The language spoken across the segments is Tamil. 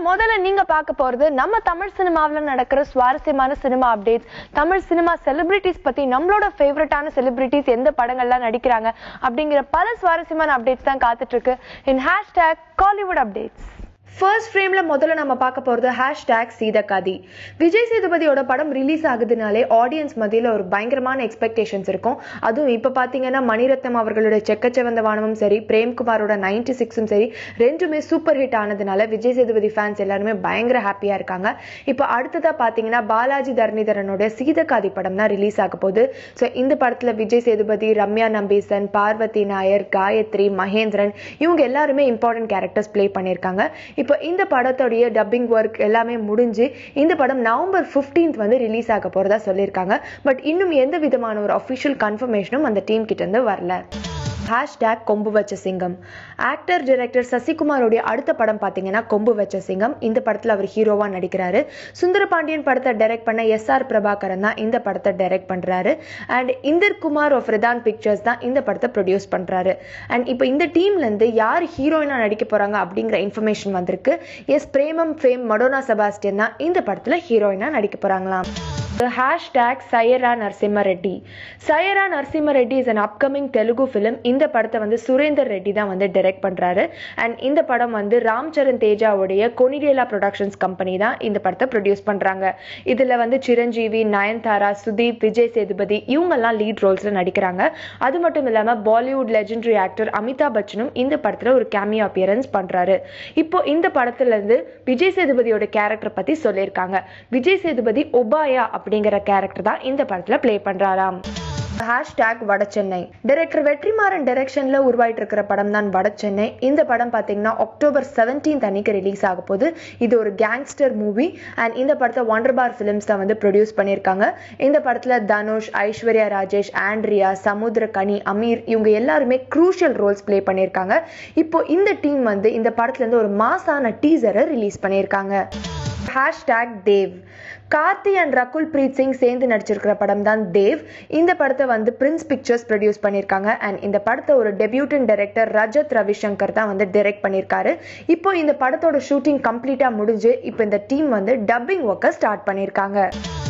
முதல்ல நீங்க பார்க்க போறது நம்ம தமிழ் சினிமாவுல நடக்கிற சுவாரஸ்யமான cinema updates Tamil cinema celebrities பத்தி நம்மளோட ஃபேவரட்டான செலிபிரிட்டிஸ் எந்த படங்கள்லாம் நடிக்கிறாங்க அப்படிங்கிற பல சுவாரஸ்யமான அப்டேட்ஸ் தான் காத்துட்டு இருக்கு in hashtag Kollywood updates first ஃப்ரேம்ல முதல்ல நம்ம பார்க்க போறது ஹேஷ்டேக் சீதக்காதி விஜய் சேதுபதியோட படம் ரிலீஸ் ஆகுதுனாலே ஆடியன்ஸ் மத்தியில ஒரு பயங்கரமான எக்ஸ்பெக்டேஷன்ஸ் இருக்கும் அதுவும் இப்போ பார்த்தீங்கன்னா மணிரத்னம் அவர்களுடைய செக்கச்சவந்த வானமும் சரி பிரேம்குமாரோட நைன்டி சிக்ஸும் சரி ரெண்டுமே சூப்பர் ஹிட் ஆனதுனால விஜய் சேதுபதி ஃபேன்ஸ் எல்லாருமே பயங்கர ஹாப்பியா இருக்காங்க இப்போ அடுத்ததா பார்த்தீங்கன்னா பாலாஜி தரணிதரனோட சீதக்காதி படம் தான் ரிலீஸ் ஆக போகுது ஸோ இந்த படத்துல விஜய் சேதுபதி ரம்யா நம்பீசன் பார்வதி நாயர் காயத்ரி மகேந்திரன் இவங்க எல்லாருமே இம்பார்ட்டன்ட் கேரக்டர்ஸ் ப்ளே பண்ணியிருக்காங்க இப்போ இந்த படத்தோடைய டப்பிங் ஒர்க் எல்லாமே முடிஞ்சு இந்த படம் நவம்பர் 15th வந்து ரிலீஸ் ஆக போறதா சொல்லியிருக்காங்க பட் இன்னும் எந்த விதமான ஒரு அஃபிஷியல் கன்ஃபர்மேஷனும் அந்த டீம் கிட்ட இருந்து வரல ஹேஷ்டேக் கொம்பு வச்ச சிங்கம் ஆக்டர் டைரக்டர் சசிகுமாரோடைய அடுத்த படம் பார்த்தீங்கன்னா கொம்பு வச்ச சிங்கம் இந்த படத்தில் அவர் ஹீரோவாக நடிக்கிறாரு சுந்தரபாண்டியன் படத்தை டைரக்ட் பண்ண எஸ் ஆர் பிரபாகரன் தான் இந்த படத்தை டைரக்ட் பண்ணுறாரு and Inder Kumar of Rithan pictures தான் இந்த படத்தை ப்ரொடியூஸ் பண்ணுறாரு அண்ட் இப்போ இந்த டீம்லேருந்து யார் ஹீரோயினாக நடிக்க போகிறாங்க அப்படிங்கிற இன்ஃபர்மேஷன் வந்திருக்கு எஸ் பிரேமம் ஃபேம் மடோனா செபாஸ்டியன் தான் இந்த படத்தில் ஹீரோயினாக நடிக்க போகிறாங்களாம் hashtag Sye Raa Narasimha Reddy Sye Raa Narasimha Reddy is an upcoming Telugu film இந்த படத்தை வந்து சுரேந்தர் ரெட்டி தான் வந்து டைரக்ட் பண்ணுறாரு அண்ட் இந்த படம் வந்து ராம் சரண் தேஜாவுடைய கொனிடேலா ப்ரொடக்ஷன்ஸ் கம்பெனி தான் இந்த படத்தை ப்ரொடியூஸ் பண்ணுறாங்க இதில் வந்து சிரஞ்சீவி நயன்தாரா சுதீப் விஜய் சேதுபதி இவங்கெல்லாம் லீட் ரோல்ஸில் நடிக்கிறாங்க அது மட்டும் இல்லாமல் பாலிவுட் லெஜெண்டரி ஆக்டர் அமிதாப் பச்சனும் இந்த படத்தில் ஒரு கேமியோ அப்பியரன்ஸ் பண்ணுறாரு இப்போ இந்த படத்துலேருந்து விஜய் சேதுபதியோட கேரக்டர் பற்றி சொல்லியிருக்காங்க விஜய் சேதுபதி ஒபாயா அப்படிங்கிற கேரக்டர் தான் இந்த படத்தில் ப்ளே பண்ணுறாராம் ஹேஷ்டேக் வட சென்னை டைரக்டர் வெற்றிமாறன் டைரக்ஷன்ல உருவாயிட்டு இருக்கிற படம் தான் வட சென்னை இந்த படம் பார்த்தீங்கன்னா அக்டோபர் 17th அன்னைக்கு ரிலீஸ் ஆக போகுது இது ஒரு கேங்ஸ்டர் மூவி அண்ட் இந்த படத்தை ஒண்டர் பார் ஃபிலிம்ஸ் தான் வந்து ப்ரொடியூஸ் பண்ணியிருக்காங்க இந்த படத்தில் தனுஷ் ஐஸ்வர்யா ராஜேஷ் ஆண்ட்ரியா சமுத்திரகனி அமீர் இவங்க எல்லாருமே க்ரூஷியல் ரோல்ஸ் ப்ளே பண்ணியிருக்காங்க இப்போ இந்த டீம் வந்து இந்த படத்துலேருந்து ஒரு மாசான டீசரை ரிலீஸ் பண்ணியிருக்காங்க ஹேஷ்டேக் தேவ் கார்த்தி அண்ட் ரகுல் பிரீத் சிங் சேர்ந்து நடிச்சிருக்கிற படம் தான் தேவ் இந்த படத்தை வந்து பிரின்ஸ் பிக்சர்ஸ் ப்ரொடியூஸ் பண்ணியிருக்காங்க அண்ட் இந்த படத்தை ஒரு டெபியூட்டன் டைரக்டர் ரஜத் ரவிசங்கர் தான் வந்து டைரக்ட் பண்ணியிருக்காரு இப்போ இந்த படத்தோட ஷூட்டிங் கம்ப்ளீட்டாக முடிஞ்சு இப்போ இந்த டீம் வந்து டப்பிங் ஒர்க்கை ஸ்டார்ட் பண்ணியிருக்காங்க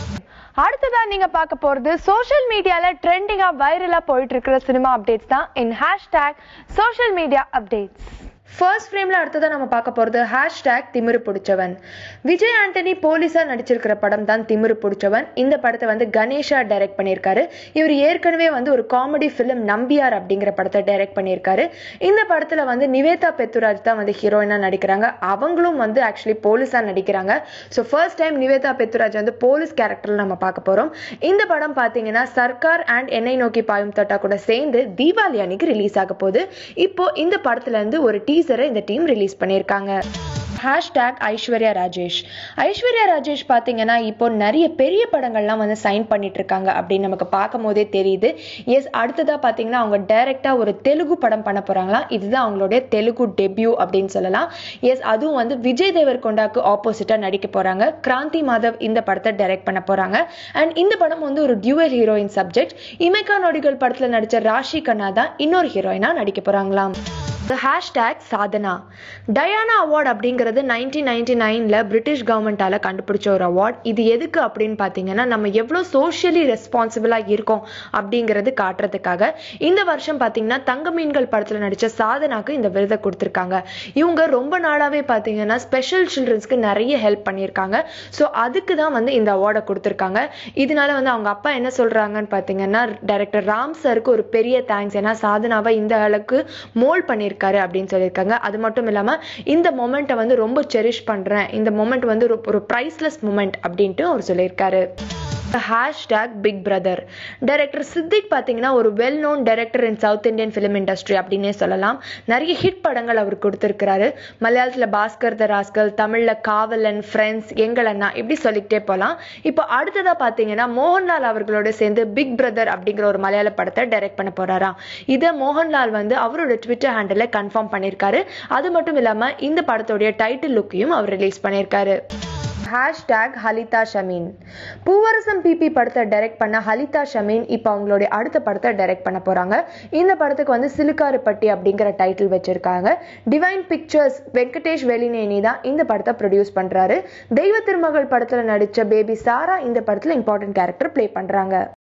அடுத்ததா நீங்க பார்க்க போறது சோஷியல் மீடியால ட்ரெண்டிங்கா வைரலா போயிட்டு இருக்கிற சினிமா அப்டேட்ஸ் தான் in hashtag social media updates first ஃப்ரேம்ல அடுத்ததா நம்ம பார்க்க போறது ஹேஷ்டேக் திமிரு பிடிச்சவன் விஜய் ஆண்டனி போலீஸா நடிச்சிருக்கிற படம் தான் திமிரு பிடிச்சவன் இந்த படத்தை வந்து கணேஷா டைரக்ட் பண்ணியிருக்காரு இவர் ஏற்கனவே வந்து ஒரு காமெடி ஃபிலிம் நம்பியார் அப்படிங்கிற படத்தை டைரக்ட் பண்ணியிருக்காரு இந்த படத்துல வந்து நிவேதா பெத்துராஜ் தான் வந்து ஹீரோயினா நடிக்கிறாங்க அவங்களும் வந்து ஆக்சுவலி போலீஸா நடிக்கிறாங்க so first time Nivetha Pethuraj வந்து போலீஸ் கேரக்டர்ல நம்ம பார்க்க போறோம் இந்த படம் பார்த்தீங்கன்னா சர்க்கார் அண்ட் என்னை நோக்கி பாயும் தட்டா கூட சேர்ந்து தீபாவளி அன்னைக்கு ரிலீஸ் ஆக போகுது இப்போ இந்த படத்துல இருந்து ஒரு டீசரை இந்த டீம் ரிலீஸ் பண்ணியிருக்காங்க ஹேஷ்டேக் ஐஸ்வர்யா ராஜேஷ் ஐஸ்வர்யா ராஜேஷ் பார்த்தீங்கன்னா இப்போ நிறைய பெரிய படங்கள்லாம் வந்து சைன் பண்ணிட்டு இருக்காங்க அப்படின்னு நமக்கு பார்க்கும் போதே தெரியுது எஸ் அடுத்ததாக பார்த்தீங்கன்னா அவங்க டைரெக்டாக ஒரு தெலுங்கு படம் பண்ண போகிறாங்களாம் இதுதான் அவங்களுடைய தெலுங்கு டெபியூ அப்படின்னு சொல்லலாம் எஸ் அதுவும் வந்து விஜய் தேவர் கொண்டாக்கு ஆப்போசிட்டாக நடிக்க போகிறாங்க கிராந்தி மாதவ் இந்த படத்தை டைரக்ட் பண்ண போகிறாங்க அண்ட் இந்த படம் வந்து ஒரு டியூவல் ஹீரோயின் சப்ஜெக்ட் இமைக்கா நொடிகள் படத்தில் நடித்த ராஷி கண்ணா தான் இன்னொரு ஹீரோயினாக நடிக்க போகிறாங்களாம் ஹேஷ்டேக் சாதனா டயானா அவார்ட் அப்படிங்கிறது நைன்டீன் நைன்டி நைனில் பிரிட்டிஷ் கவர்மெண்ட்டால் கண்டுபிடிச்ச ஒரு அவார்ட் இது எதுக்கு அப்படின்னு பார்த்தீங்கன்னா நம்ம எவ்வளோ சோஷியலி ரெஸ்பான்சிபிளாக இருக்கோம் அப்படிங்கிறது காட்டுறதுக்காக இந்த வருஷம் பார்த்தீங்கன்னா தங்க மீன்கள் படத்தில் நடித்த சாதனாக்கு இந்த விருதை கொடுத்துருக்காங்க இவங்க ரொம்ப நாளாகவே பார்த்தீங்கன்னா ஸ்பெஷல் சில்ட்ரன்ஸ்க்கு நிறைய ஹெல்ப் பண்ணியிருக்காங்க ஸோ அதுக்கு தான் வந்து இந்த அவார்டை கொடுத்துருக்காங்க இதனால வந்து அவங்க அப்பா என்ன சொல்கிறாங்கன்னு பார்த்தீங்கன்னா டைரக்டர் ராம் சருக்கு ஒரு பெரிய தேங்க்ஸ் ஏன்னா சாதனாவை இந்த அளவுக்கு மோல்ட் பண்ணியிருக்காங்க இருக்காரு அப்படின்னு சொல்லியிருக்காங்க அது மட்டும் இல்லாமல் இந்த மொமெண்ட்டை வந்து ரொம்ப செரிஷ் பண்ணுறேன் இந்த மொமெண்ட் வந்து ஒரு ஒரு ப்ரைஸ்லெஸ் மூமெண்ட் அப்படின்ட்டு அவர் சொல்லியிருக்காரு hashtag big brother director Siddique பார்த்தீங்கன்னா ஒரு well known director in south Indian film industry அப்படின்னே சொல்லலாம் நிறைய ஹிட் படங்கள் அவர் கொடுத்துருக்கிறாரு மலையாளத்தில் பாஸ்கர் த ராஸ்கல் தமிழில் காவலன் ஃப்ரெண்ட்ஸ் எங்கள் அண்ணா இப்படி சொல்லிக்கிட்டே போகலாம் இப்போ அடுத்ததாக பார்த்தீங்கன்னா மோகன்லால் அவர்களோட சேர்ந்து பிக் பிரதர் அப்படிங்கிற ஒரு மலையாள படத்தை டைரக்ட் பண்ண போறாராம் இதை மோகன்லால் வந்து அவரோட ட்விட்டர் ஹேண்டில் கன்ஃபார்ம் பண்ணியிருக்காரு அது மட்டும் இல்லாமல் இந்த படத்தோடைய டைட்டில் லுக்கையும் அவர் ரிலீஸ் பண்ணியிருக்காரு ஹேஷ்டேக் ஹலிதா ஷமீன் பூவரசம் பிபி படத்தை டைரக்ட் பண்ண ஹலிதா ஷமீன் இப்போ அவங்களுடைய அடுத்த படத்தை டைரக்ட் பண்ண போறாங்க இந்த படத்துக்கு வந்து சிலுக்காருப்பட்டி அப்படிங்கிற டைட்டில் வச்சிருக்காங்க டிவைன் பிக்சர்ஸ் வெங்கடேஷ் வெலினேனி தான் இந்த படத்தை ப்ரொடியூஸ் பண்றாரு தெய்வ திருமகள் படத்துல நடிச்ச பேபி சாரா இந்த படத்துல இம்பார்ட்டன்ட் கேரக்டர் ப்ளே பண்றாங்க